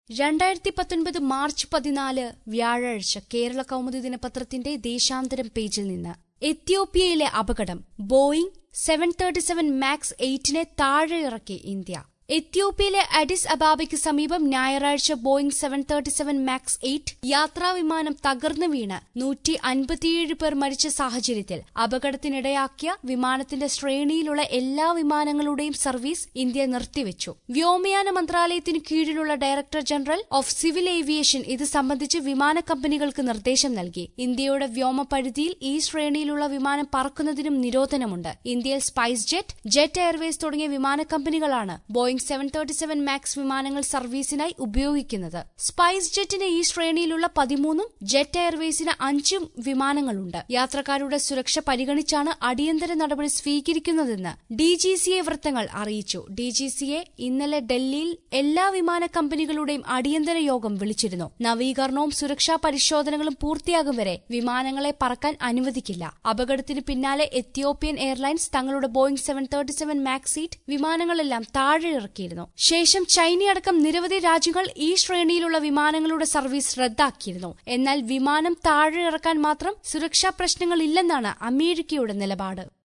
രണ്ടായിരത്തി പത്തൊൻപത് മാർച്ച് പതിനാല് വ്യാഴാഴ്ച കേരള കൗമുദി ദിനപത്രത്തിന്റെ ദേശാന്തരം പേജിൽ നിന്ന് എത്യോപ്യയിലെ അപകടം Boeing seven thirty seven max എയ്റ്റിനെ താഴെ ഇറക്കി ഇന്ത്യ എത്യോപ്യയിലെ അഡിസ് അബാബയ്ക്ക് സമീപം ഞായറാഴ്ച Boeing seven thirty seven max eight യാത്രാ വിമാനം തകർന്നു വീണ് നൂറ്റി അൻപത്തിയേഴ് പേർ മരിച്ച സാഹചര്യത്തിൽ അപകടത്തിനിടയാക്കിയ വിമാനത്തിന്റെ ശ്രേണിയിലുള്ള എല്ലാ വിമാനങ്ങളുടെയും സർവീസ് ഇന്ത്യ നിർത്തിവെച്ചു വ്യോമയാന മന്ത്രാലയത്തിന് കീഴിലുള്ള director general of civil aviation ഇത് സംബന്ധിച്ച് വിമാന കമ്പനികൾക്ക് നിർദ്ദേശം നൽകി ഇന്ത്യയുടെ വ്യോമ പരിധിയിൽ ഈ ശ്രേണിയിലുള്ള വിമാനം പറക്കുന്നതിനും നിരോധനമുണ്ട് ഇന്ത്യയിൽ സ്പൈസ് ജെറ്റ് ജെറ്റ് എയർവേസ് തുടങ്ങിയ വിമാന കമ്പനികളാണ് Boeing seven thirty seven max വിമാനങ്ങൾ സർവീസിനായി ഉപയോഗിക്കുന്നത് സ്പൈസ് ജെറ്റിന് ഈ ശ്രേണിയിലുള്ള പതിമൂന്നും ജെറ്റ് എയർവേസിന് അഞ്ചും വിമാനങ്ങളുണ്ട് യാത്രക്കാരുടെ സുരക്ഷ പരിഗണിച്ചാണ് അടിയന്തര നടപടി സ്വീകരിക്കുന്നതെന്ന് ഡി ജി സി എ വൃത്തങ്ങൾ അറിയിച്ചു ഡി ജി സി എ ഇന്നലെ ഡൽഹിയിൽ എല്ലാ വിമാന കമ്പനികളുടെയും അടിയന്തര യോഗം വിളിച്ചിരുന്നു നവീകരണവും സുരക്ഷാ പരിശോധനകളും പൂർത്തിയാകും വരെ വിമാനങ്ങളെ പറക്കാൻ അനുവദിക്കില്ല അപകടത്തിന് പിന്നാലെ എത്യോപ്യൻ എയർലൈൻസ് തങ്ങളുടെ Boeing seven thirty seven max seat വിമാനങ്ങളെല്ലാം താഴെ ഇറക്കിയിരുന്നു ശേഷം ചൈനയടക്കം നിരവധി രാജ്യങ്ങൾ ഈ ശ്രേണിയിലുള്ള വിമാനങ്ങളുടെ സർവീസ് റദ്ദാക്കിയിരുന്നു എന്നാൽ വിമാനം താഴെ ഇറക്കാൻ മാത്രം സുരക്ഷാ പ്രശ്നങ്ങളില്ലെന്നാണ് അമേരിക്കയുടെ നിലപാട്